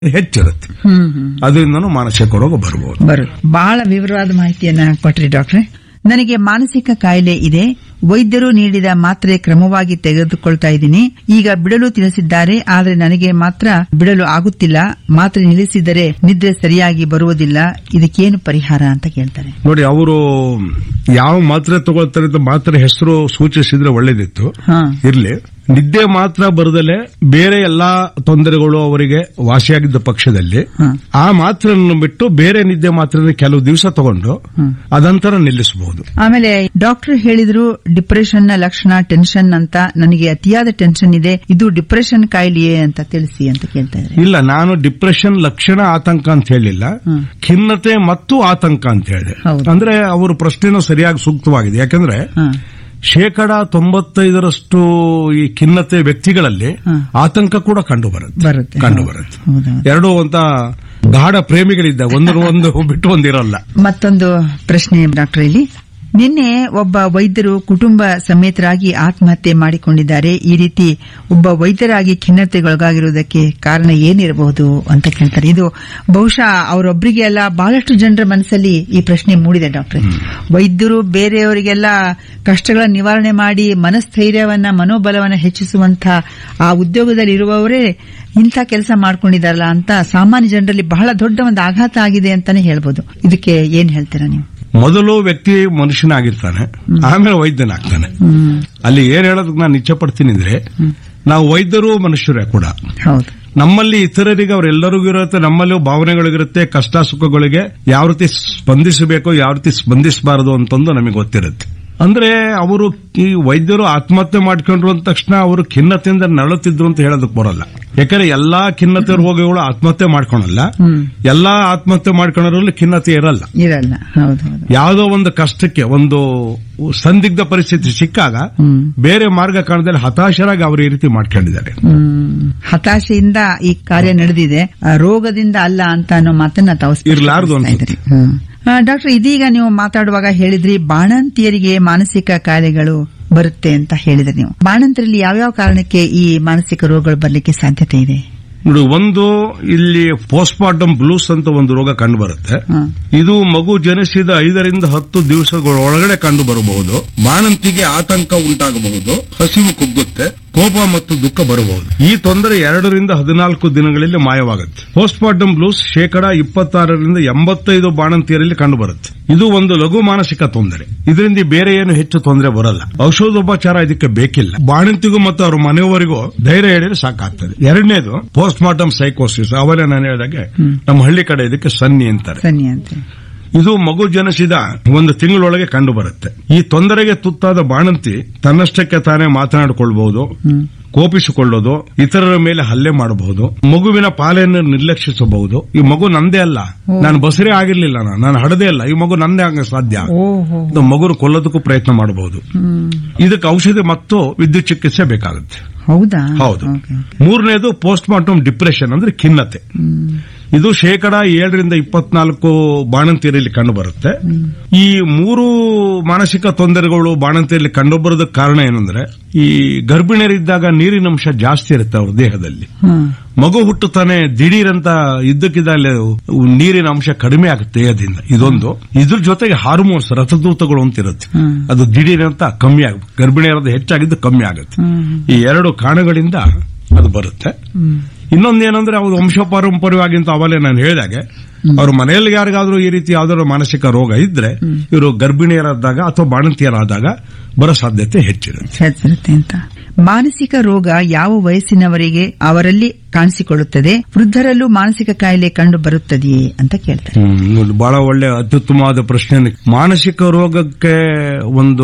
ಹೆಚ್ಚಿರುತ್ತೆ ಹ್ಮ್ ಹ್ಮ್ ಅದರಿಂದನೂ ಮಾನಸಿಕ ರೋಗ ಬರಬಹುದು ಬರುತ್ತೆ ಬಹಳ ವಿವರವಾದ ಮಾಹಿತಿಯನ್ನ ಕೊಟ್ರಿ ಡಾಕ್ಟ್ರೆ ನನಗೆ ಮಾನಸಿಕ ಕಾಯಿಲೆ ಇದೆ ವೈದ್ಯರು ನೀಡಿದ ಮಾತ್ರೆ ಕ್ರಮವಾಗಿ ತೆಗೆದುಕೊಳ್ತಾ ಇದ್ದೀನಿ ಈಗ ಬಿಡಲು ತಿಳಿಸಿದ್ದಾರೆ ಆದರೆ ನನಗೆ ಮಾತ್ರ ಬಿಡಲು ಆಗುತ್ತಿಲ್ಲ ಮಾತ್ರೆ ನಿಲ್ಲಿಸಿದರೆ ನಿದ್ರೆ ಸರಿಯಾಗಿ ಬರುವುದಿಲ್ಲ ಇದಕ್ಕೇನು ಪರಿಹಾರ ಅಂತ ಕೇಳ್ತಾರೆ ನೋಡಿ ಅವರು ಯಾವ ಮಾತ್ರೆ ತಗೊಳ್ತಾರೆ ಅಂತ ಮಾತ್ರೆ ಹೆಸರು ಸೂಚಿಸಿದ್ರೆ ಒಳ್ಳೇದಿತ್ತು ಹಾ ಇರ್ಲಿ ನಿದ್ದೆ ಮಾತ್ರ ಬರದಲೆ ಬೇರೆ ಎಲ್ಲಾ ತೊಂದರೆಗಳು ಅವರಿಗೆ ವಾಸಿಯಾಗಿದ್ದ ಪಕ್ಷದಲ್ಲಿ ಹ್ಮ್. ಆ ಮಾತ್ರೆಯನ್ನು ಬಿಟ್ಟು ಬೇರೆ ನಿದ್ದೆ ಮಾತ್ರೆ ಕೆಲವು ದಿವಸ ತಗೊಂಡು ಅದಂತರ ನಿಲ್ಲಿಸಬಹುದು ಆಮೇಲೆ ಡಾಕ್ಟರ್ ಹೇಳಿದ್ರು ಡಿಪ್ರೆಷನ್ ನ ಲಕ್ಷಣ ಟೆನ್ಷನ್ ಅಂತ ನನಗೆ ಅತಿಯಾದ ಟೆನ್ಷನ್ ಇದೆ ಇದು ಡಿಪ್ರೆಷನ್ ಕಾಯಿಲೆಯೇ ಅಂತ ತಿಳಿಸಿ ಅಂತ ಕೇಳ್ತಾ ಇದ್ದಾರೆ ಇಲ್ಲ ನಾನು ಡಿಪ್ರೆಷನ್ ಲಕ್ಷಣ ಆತಂಕ ಅಂತ ಹೇಳಿಲ್ಲ ಹ್ಮ್. ಖಿನ್ನತೆ ಮತ್ತು ಆತಂಕ ಅಂತ ಹೇಳಿದೆ ಹೌದು. ಅಂದ್ರೆ ಅವರು ಪ್ರಶ್ನೆನೂ ಸರಿಯಾಗಿ ಸೂಕ್ತವಾಗಿದೆ ಯಾಕಂದ್ರೆ ಹಾ ಶೇಕಡ ತೊಂಬತ್ತೈದರಷ್ಟು ಈ ಖಿನ್ನತೆ ವ್ಯಕ್ತಿಗಳಲ್ಲಿ ಹ್ಮ್. ಆತಂಕ ಕೂಡ ಕಂಡು ಬರುತ್ತೆ ಬರುತ್ತೆ ಕಂಡು ಬರುತ್ತೆ ಹೌದೌದು ಎರಡು ಅಂತ ಗಾಢ ಪ್ರೇಮಿಗಳಿದ್ದ ಒಂದು ಒಂದು ಬಿಟ್ಟು ಒಂದಿರಲ್ಲ ಮತ್ತೊಂದು ಪ್ರಶ್ನೆ ಡಾಕ್ಟರ್ ಇಲ್ಲಿ ನಿನ್ನೆ ಒಬ್ಬ ವೈದ್ಯರು ಕುಟುಂಬ ಸಮೇತರಾಗಿ ಆತ್ಮಹತ್ಯೆ ಮಾಡಿಕೊಂಡಿದ್ದಾರೆ ಈ ರೀತಿ ಒಬ್ಬ ವೈದ್ಯರಾಗಿ ಖಿನ್ನತೆಗೊಳಗಾಗಿರುವುದಕ್ಕೆ ಕಾರಣ ಏನಿರಬಹುದು ಅಂತ ಕೇಳ್ತಾರೆ ಇದು ಬಹುಶಃ ಅವರೊಬ್ಬರಿಗೆ ಅಲ್ಲ ಬಹಳಷ್ಟು ಜನರ ಮನಸ್ಸಲ್ಲಿ ಈ ಪ್ರಶ್ನೆ ಮೂಡಿದೆ ಡಾಕ್ಟರ್ ವೈದ್ಯರು ಬೇರೆಯವರಿಗೆಲ್ಲ ಕಷ್ಟಗಳ ನಿವಾರಣೆ ಮಾಡಿ ಮನಸ್ಥೈರ್ಯವನ್ನ ಮನೋಬಲವನ್ನ ಹೆಚ್ಚಿಸುವಂತ ಆ ಉದ್ಯೋಗದಲ್ಲಿ ಇರುವವರೇ ಇಂಥ ಕೆಲಸ ಮಾಡ್ಕೊಂಡಿದಾರಲ್ಲ ಅಂತ ಸಾಮಾನ್ಯ ಜನರಲ್ಲಿ ಬಹಳ ದೊಡ್ಡ ಒಂದು ಆಘಾತ ಆಗಿದೆ ಅಂತಾನೆ ಹೇಳ್ಬೋದು ಇದಕ್ಕೆ ಏನ್ ಹೇಳ್ತೀರಾ ನೀವು ಮೊದಲು ವ್ಯಕ್ತಿ ಮನುಷ್ಯನಾಗಿರ್ತಾನೆ ಆಮೇಲೆ ವೈದ್ಯನಾಗ್ತಾನೆ ಹ್ಮ್ ಅಲ್ಲಿ ಏನ್ ಹೇಳೋದಕ್ಕೆ ನಾನು ಇಚ್ಛೆ ಪಡ್ತೀನಿ ಅಂದ್ರೆ ನಾವು ವೈದ್ಯರು ಮನುಷ್ಯರೇ ಕೂಡ ಹೌದು ನಮ್ಮಲ್ಲಿ ಇತರರಿಗೆ ಅವರೆಲ್ಲರಿಗೂ ಇರುತ್ತೆ ನಮ್ಮಲ್ಲೂ ಭಾವನೆಗಳಿಗಿರುತ್ತೆ ಕಷ್ಟ ಸುಖಗಳಿಗೆ ಯಾವ ರೀತಿ ಸ್ಪಂದಿಸಬೇಕು ಯಾವ ರೀತಿ ಸ್ಪಂದಿಸಬಾರದು ಅಂತಂದು ನಮಗೆ ಗೊತ್ತಿರುತ್ತೆ ಅಂದ್ರೆ ಅವರು ಈ ವೈದ್ಯರು ಆತ್ಮಹತ್ಯೆ ಮಾಡ್ಕೊಂಡ್ರು ಅಂದ ತಕ್ಷಣ ಅವರು ಖಿನ್ನತೆಯಿಂದ ನರಳುತ್ತಿದ್ರು ಅಂತ ಹೇಳೋದಕ್ಕೆ ಬರಲ್ಲ ಯಾಕಂದ್ರೆ ಎಲ್ಲಾ ಖಿನ್ನತೆ ರೋಗಿಗಳು ಆತ್ಮಹತ್ಯೆ ಮಾಡ್ಕೊಳಲ್ಲ ಹ್ಮ್ ಎಲ್ಲಾ ಆತ್ಮಹತ್ಯೆ ಮಾಡ್ಕೊಳ್ಳೋದ್ರಲ್ಲಿ ಖಿನ್ನತೆ ಇರಲ್ಲ ಇರಲ್ಲ ಹೌದು ಹೌದು ಯಾವುದೋ ಒಂದು ಕಷ್ಟಕ್ಕೆ ಒಂದು ಸಂದಿಗ್ಧ ಪರಿಸ್ಥಿತಿ ಸಿಕ್ಕಾಗ ಹ್ಮ್ ಬೇರೆ ಮಾರ್ಗ ಕಾಣದಲ್ಲಿ ಹತಾಶರಾಗಿ ಅವರು ಈ ರೀತಿ ಮಾಡ್ಕೊಂಡಿದ್ದಾರೆ ಹ್ಮ್ ಹತಾಶೆಯಿಂದ ಈ ಕಾರ್ಯ ನಡೆದಿದೆ ಆ, ರೋಗದಿಂದ ಅಲ್ಲ ಅಂತ ಅನ್ನೋ ಮಾತನ್ನ ತಾವು ಇರ್ಲಾರ್ದು ಸ್ಪಷ್ಟಪಡಿಸ್ತಾ ಇದ್ದೀರಿ. ಹ್ಮ್. ಆ, ಡಾಕ್ಟರ್ ಇದೀಗ ನೀವು ಮಾತಾಡುವಾಗ ಹೇಳಿದ್ರಿ ಬಾಣಂತಿಯರಿಗೆ ಮಾನಸಿಕ ಕಾಯಿಲೆಗಳು ಬರುತ್ತೆ ಅಂತ ಹೇಳಿದ್ರಿ ನೀವು ಬಾಣಂತರಲ್ಲಿ ಯಾವ್ಯಾವ ಕಾರಣಕ್ಕೆ ಈ ಮಾನಸಿಕ ರೋಗಗಳು ಬರ್ಲಿಕ್ಕೆ ಸಾಧ್ಯತೆ ಇದೆ ನೋಡಿ ಒಂದು ಇಲ್ಲಿ ಪೋಸ್ಟ್ಮಾರ್ಟಮ್ ಬ್ಲೂಸ್ ಅಂತ ಒಂದು ರೋಗ ಕಂಡು ಬರುತ್ತೆ ಹ್ಮ್. ಇದು ಮಗು ಜನಿಸಿದ ಐದರಿಂದ ಹತ್ತು ದಿವಸಗಳ ಒಳಗಡೆ ಕಂಡು ಬರಬಹುದು ಬಾಣಂತಿಗೆ ಆತಂಕ ಉಂಟಾಗಬಹುದು ಹಸಿವು ಕುಗ್ಗುತ್ತೆ ಕೋಪ ಮತ್ತು ದುಃಖ ಬರಬಹುದು ಈ ತೊಂದರೆ ಎರಡರಿಂದ ಹದಿನಾಲ್ಕು ದಿನಗಳಲ್ಲಿ ಮಾಯವಾಗುತ್ತೆ ಪೋಸ್ಟ್ಮಾರ್ಟಮ್ ಬ್ಲೂಸ್ ಶೇಕಡ ಇಪ್ಪತ್ತಾರರಿಂದ ಎಂಬತ್ತೈದು ಬಾಣಂತಿಯರಲ್ಲಿ ಕಂಡು ಬರುತ್ತೆ ಇದು ಒಂದು ಲಘು ಮಾನಸಿಕ ತೊಂದರೆ ಇದರಿಂದ ಬೇರೆ ಏನು ಹೆಚ್ಚು ತೊಂದರೆ ಬರಲ್ಲ ಔಷಧೋಪಚಾರ ಇದಕ್ಕೆ ಬೇಕಿಲ್ಲ ಬಾಣಂತಿಗೂ ಮತ್ತು ಅವ್ರ ಮನೆಯವರಿಗೂ ಧೈರ್ಯ ಹೇಳಿದ್ರೆ ಸಾಕಾಗ್ತದೆ ಎರಡನೇದು ಪೋಸ್ಟ್ ಮಾರ್ಟಮ್ ಸೈಕೋಸಿಸ್ ಅವರೇ ನಾನು ಹೇಳಿದಾಗೆ ನಮ್ಮ ಹಳ್ಳಿ ಕಡೆ ಇದಕ್ಕೆ ಸನ್ನಿ ಅಂತಾರೆ ಸನ್ನಿ ಅಂತ ಇದು ಮಗು ಜನಿಸಿದ ಒಂದು ತಿಂಗಳೊಳಗೆ ಕಂಡು ಬರುತ್ತೆ ಈ ತೊಂದರೆಗೆ ತುತ್ತಾದ ಬಾಣಂತಿ ತನ್ನಷ್ಟಕ್ಕೆ ತಾನೇ ಮಾತನಾಡಿಕೊಳ್ಬಹುದು ಕೋಪಿಸಿಕೊಳ್ಳೋದು ಇತರರ ಮೇಲೆ ಹಲ್ಲೆ ಮಾಡಬಹುದು ಮಗುವಿನ ಪಾಲೆಯನ್ನು ನಿರ್ಲಕ್ಷಿಸಬಹುದು ಈ ಮಗು ನಂದೇ ಅಲ್ಲ ನಾನು ಬಸರೇ ಆಗಿರ್ಲಿಲ್ಲ ನಾನು ನಾನು ಹಡದೇ ಅಲ್ಲ ಈ ಮಗು ನಂದೇ ಆಗ ಸಾಧ್ಯ ಓಹೋ ಇದು ಮಗುನ ಕೊಲ್ಲೋದಕ್ಕೂ ಪ್ರಯತ್ನ ಮಾಡಬಹುದು ಹ್ಮ್ ಇದಕ್ಕೆ ಔಷಧಿ ಮತ್ತು ವಿದ್ಯುತ್ ಚಿಕಿತ್ಸೆ ಬೇಕಾಗುತ್ತೆ ಹೌದಾ ಹೌದು ಓಕೆ, ಓಕೆ. ಮೂರನೇದು ಪೋಸ್ಟ್ ಮಾರ್ಟಮ್ ಡಿಪ್ರೆಷನ್ ಅಂದ್ರೆ ಖಿನ್ನತೆ ಹ್ಮ್. ಇದು ಶೇಕಡ ಏಳರಿಂದ ಇಪ್ಪತ್ನಾಲ್ಕು ಬಾಣಂತಿಯರಲ್ಲಿ ಕಂಡು ಬರುತ್ತೆ ಈ ಮೂರು ಮಾನಸಿಕ ತೊಂದರೆಗಳು ಬಾಣಂತಿಯರಲ್ಲಿ ಕಂಡುಬರೋದಕ್ಕೆ ಕಾರಣ ಏನಂದ್ರೆ ಈ ಗರ್ಭಿಣಿಯರಿದ್ದಾಗ ನೀರಿನಂಶ ಜಾಸ್ತಿ ಇರುತ್ತೆ ಅವ್ರ ದೇಹದಲ್ಲಿ ಹ್ಮ್. ಮಗು ಹುಟ್ಟುತ್ತಾನೆ ದಿಢೀರಂತ ಇದ್ದಕ್ಕಿದ್ದಲ್ಲಿ ನೀರಿನ ಅಂಶ ಕಡಿಮೆ ಆಗುತ್ತೆ ದೇಹದಿಂದ ಇದೊಂದು ಇದ್ರ ಜೊತೆಗೆ ಹಾರ್ಮೋನ್ಸ್ ರಥದೂತಗಳು ಅಂತ ಇರುತ್ತೆ ಹ್ಮ್. ಅದು ದಿಢೀರಂತ ಕಮ್ಮಿ ಆಗುತ್ತೆ ಗರ್ಭಿಣಿಯರದ್ದು ಹೆಚ್ಚಾಗಿದ್ದು ಕಮ್ಮಿ ಆಗುತ್ತೆ ಹ್ಮ್. ಈ ಎರಡು ಕಾರಣಗಳಿಂದ ಅದು ಬರುತ್ತೆ ಹ್ಮ್. ಇನ್ನೊಂದೇನಂದ್ರೆ ಅವ್ರು ವಂಶ ಪಾರಂಪರ್ಯವಾಗಿ ಅಂತ ಅವಾಗಲೇ ನಾನು ಹೇಳಿದಾಗೆ ಅವ್ರ ಮನೆಯಲ್ಲಿ ಯಾರಿಗಾದ್ರೂ ಈ ರೀತಿ ಯಾವ್ದಾದ್ರು ಮಾನಸಿಕ ರೋಗ ಇದ್ರೆ ಇವರು ಗರ್ಭಿಣಿಯರಾದಾಗ ಅಥವಾ ಬಾಣಂತಿಯರಾದಾಗ ಬರೋ ಸಾಧ್ಯತೆ ಹೆಚ್ಚಿರುತ್ತೆ ಹೆಚ್ಚಿರುತ್ತೆ ಅಂತ ಮಾನಸಿಕ ರೋಗ ಯಾವ ವಯಸ್ಸಿನವರಿಗೆ ಅವರಲ್ಲಿ ಕಾಣಿಸಿಕೊಳ್ಳುತ್ತದೆ ವೃದ್ಧರಲ್ಲೂ ಮಾನಸಿಕ ಕಾಯಿಲೆ ಕಂಡು ಬರುತ್ತದೆಯೇ ಅಂತ ಕೇಳ್ತಾರೆ ಹ್ಮ್, ಒಂದು ಬಹಳ ಒಳ್ಳೆ ಅತ್ಯುತ್ತಮವಾದ ಪ್ರಶ್ನೆ ಮಾನಸಿಕ ರೋಗಕ್ಕೆ ಒಂದು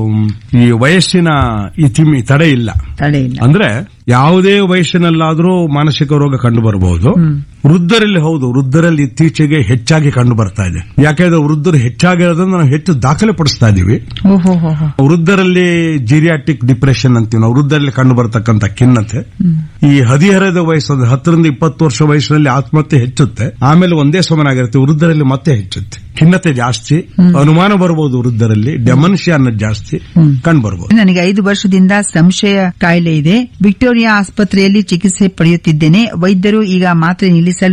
ಈ ವಯಸ್ಸಿನ ಇತಿಮಿ ತಡೆ ಇಲ್ಲ ತಡೆ ಇಲ್ಲ ಅಂದ್ರೆ ಯಾವುದೇ ವಯಸ್ಸಿನಲ್ಲಾದ್ರೂ ಮಾನಸಿಕ ರೋಗ ಕಂಡು ಬರಬಹುದು ವೃದ್ಧರಲ್ಲಿ ಹೌದು ವೃದ್ಧರಲ್ಲಿ ಇತ್ತೀಚೆಗೆ ಹೆಚ್ಚಾಗಿ ಕಂಡು ಬರ್ತಾ ಇದೆ ಯಾಕೆಂದ್ರೆ ವೃದ್ಧರು ಹೆಚ್ಚಾಗಿರೋದ್ರಿಂದ ನಾವು ಹೆಚ್ಚು ದಾಖಲೆ ಪಡಿಸ್ತಾ ಇದೀವಿ ಓಹೋ ಹೋ ಹೋ ವೃದ್ಧರಲ್ಲಿ ಜಿರಿಯಾಟಿಕ್ ಡಿಪ್ರೆಷನ್ ಅಂತೀವಿ ನಾವು ವೃದ್ಧರಲ್ಲಿ ಕಂಡು ಬರತಕ್ಕಂತ ಖಿನ್ನತೆ ಈ ಹದಿಹರೆಯದ ವಯಸ್ಸು ಅಂದ್ರೆ ಹತ್ತರಿಂದ ಇಪ್ಪತ್ತು ವರ್ಷ ವಯಸ್ಸಿನಲ್ಲಿ ಆತ್ಮಹತ್ಯೆ ಹೆಚ್ಚುತ್ತೆ ಆಮೇಲೆ ಒಂದೇ ಸಮನಾಗಿರುತ್ತೆ ವೃದ್ಧರಲ್ಲಿ ಮತ್ತೆ ಹೆಚ್ಚುತ್ತೆ ಖಿನ್ನತೆ ಜಾಸ್ತಿ ಅನುಮಾನ ಬರಬಹುದು ವೃದ್ಧರಲ್ಲಿ ಡೆಮನ್ಷಿಯಾ ಅನ್ನೋದು ಜಾಸ್ತಿ ಕಂಡು ಬರಬಹುದು ನನಗೆ ಐದು ವರ್ಷದಿಂದ ಸಂಶಯ ಕಾಯಿಲೆ ಇದೆ ವಿಕ್ಟೋರಿಯಾ ಆಸ್ಪತ್ರೆಯಲ್ಲಿ ಚಿಕಿತ್ಸೆ ಪಡೆಯುತ್ತಿದ್ದೇನೆ ವೈದ್ಯರು ಈಗ ಮಾತ್ರೆ ನಿಲ್ಲಿಸಲು